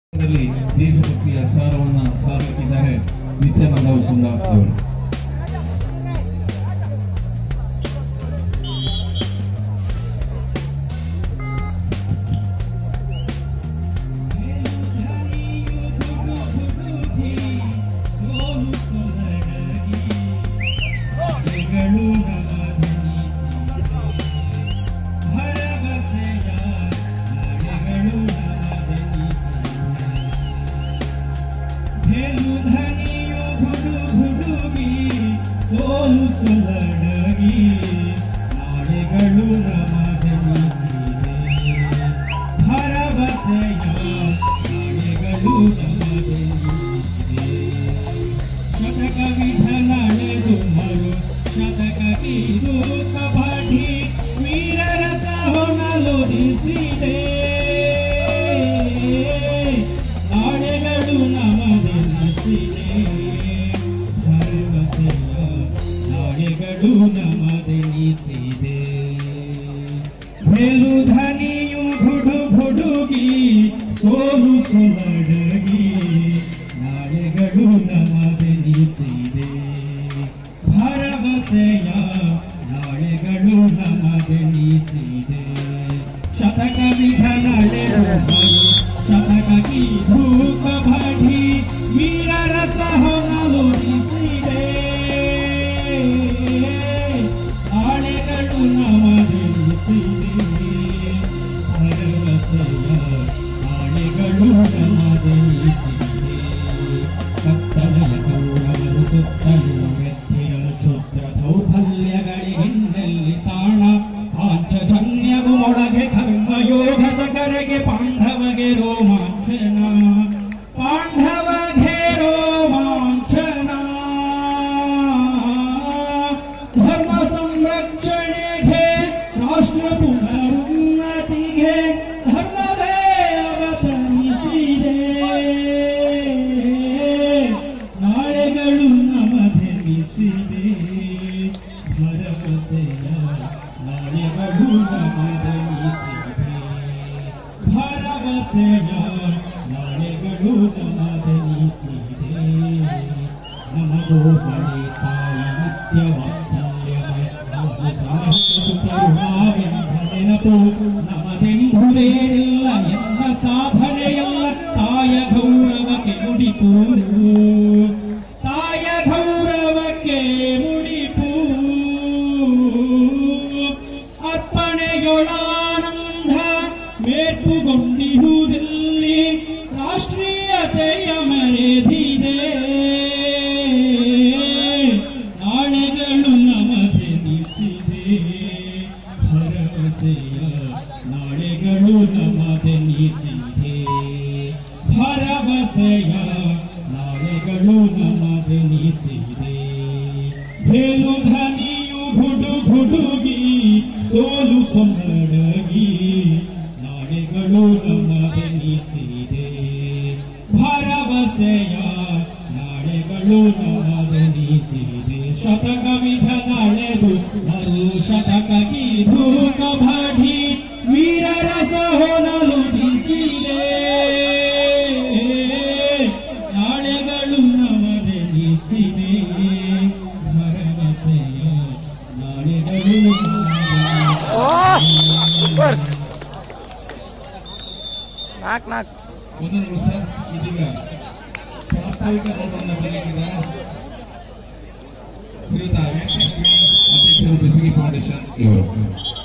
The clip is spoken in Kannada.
ದಲ್ಲಿ ದೇಶಭಕ್ತಿಯ ಸಾರವನ್ನ ಸಾರುತ್ತಿದ್ದಾರೆ ನಿತ್ಯಾನಂದ ಉಕ್ಕುಂದ ಅವರು ಸೋಲು ಸೊಲಡಗಿ ನಾಳೆಗಳು ನಮದನಿಸಿದೆ ಭರವಸೆಯ ನಾಳೆಗಳು ನಮದನಿಸಿದೆ ಶತಕ ವಿಧನಳೆದು ಮರು ಶತಕ ಕೀದು ಕಬಡ್ಡಿ ವೀರರಸ ಹೊನಲೊದಿಸಿದೆ ನಾಳೆಗಳು ನಮದೆನಿಸಿದೆ ಭರವಸೆಯ ನಾಳೆಗಳು ನಮದೆನಿಸಿದೆ ಮೇಲು ಧನಿಯು ಗುಡು ಗುಡುಗಿ ಸೋಲು ಸೊಲಡಗಿ ನಾಳೆಗಳು ನಮದೆನಿಸಿದೆ ಭರವಸೆಯ ನಾಳೆಗಳು ನಮದೆನಿಸಿದೆ ಶತಕ ವಿಧನಳೆದು ಶತಕ ಕಿ ಧೂಪ ಭಟಿ ವೀರರಸ ಹೊನಲೊಲಿಸಿದೆ ನಾಳೆಗಳು ನಮದೆನಿಸಿದೆ ಭರವಸೆಯ ನಾಳೆಗಳು ನಮದೆನಿಸಿದೆ ಕತ್ತಲೆಯ ಗೌರವನು ಸುತ್ತಲೂ ವ್ಯಕ್ತಿಯಲು ಕ್ಷುದ್ರ ದೌರ್ಬಲ್ಯಗಳಿಗೆಂದಲ್ಲಿ ತಾಣ ಪಾಂಚಜನ್ಯವು ಒಳಗೆ ಕರ್ಮಯೋಗದ ಕರೆಗೆ ಪಾಂಡವಗೆ ರೋಮಾಂಚನ ಪಾಂಡವಗೆ ರೋಮಾಂಚನ ಧರ್ಮ ಸಂರಕ್ಷಣೆಗೆ ರಾಷ್ಟ್ರ ಪುನರುನ್ನತಿಗೆ ಧರ್ಮವೇ ಅವತರಿಸಿದೆ ನಾಳೆಗಳು ನಮದೆನಿಸಿದೆ ಭರವಸೆಯ ನಾಳೆಗಳು ನಮದೆನಿಸಿದೆ ಭರವಸೆಯ ನಾಳೆಗಳು ನಮದೆನಿಸಿದೆ ನಮಗೋ ಬಳಿ ತಾಯಿ ನಿತ್ಯ ವಾತ್ಸಲ್ಯವೇ ನಾವು ಸಾಹಿತ್ಯ ನೆನಪು ನಮದೆಂಬುದೇನಿಲ್ಲ ಎಲ್ಲ ಸಾಧನೆಯಲ್ಲ ತಾಯ ಗೌರವಕ್ಕೆ ಮುಡಿಪು ತಾಯ ಗೌರವಕ್ಕೆ ಮುಡಿಪು ಅರ್ಪಣೆಯೊಳಾನಂದ ಮೇರ್ಪುಗೊಂಡಿರುವುದಲ್ಲಿ ರಾಷ್ಟ್ರೀಯತೆಯ ಮರೆದಿದೆ ನಾಳೆಗಳು ನಮದೆನಿಸಿದೆ ಭರವಸೆಯ ನಾಳೆಗಳು ನಮದೆನಿಸಿದೆ ಭರವಸೆಯ ನಾಳೆಗಳು ನಮದೆನಿಸಿದೆ ಬೇಲು ಧನಿಯು ಗುಡು ಗುಡುಗಿ ಸೋಲು ಸೊನ್ನಡಗಿ ನಾಳೆಗಳು ನಮದೆನಿಸಿದೆ ಭರವಸೆಯ ನಾಳೆಗಳು ನಮದೆನಿಸಿದೆ ಶತಕ ವಿಧ ನಾಳೆದು ಮರು ಶತಕ ಕೀಧು ಕಬಡ್ಡಿ ವೀರರಸ ಹೊನಲು ಬಿಸಿದೆ ನಾಳೆಗಳು ನಮದೆನಿಸಿದೆ ಭರವಸೆಯ ನಾಳೆಗಳು ನಮದೆನಿಸಿದೆ. ನಾಲ್ಕು ನಾಲ್ಕು ಒಂದೊಂದು ಸರ್ ಇದೀಗ ಪ್ರಾಸ್ತಾವಿಕ ನೋಟವನ್ನು ಬರೆಯಲಿದ್ದಾರೆ ಶ್ರೀತಾ ವೆಂಕಟೇಶ್ವರಿ ಅಧ್ಯಕ್ಷರು ಬೆಸಗಿ ಫೌಂಡೇಶನ್ ಇವರು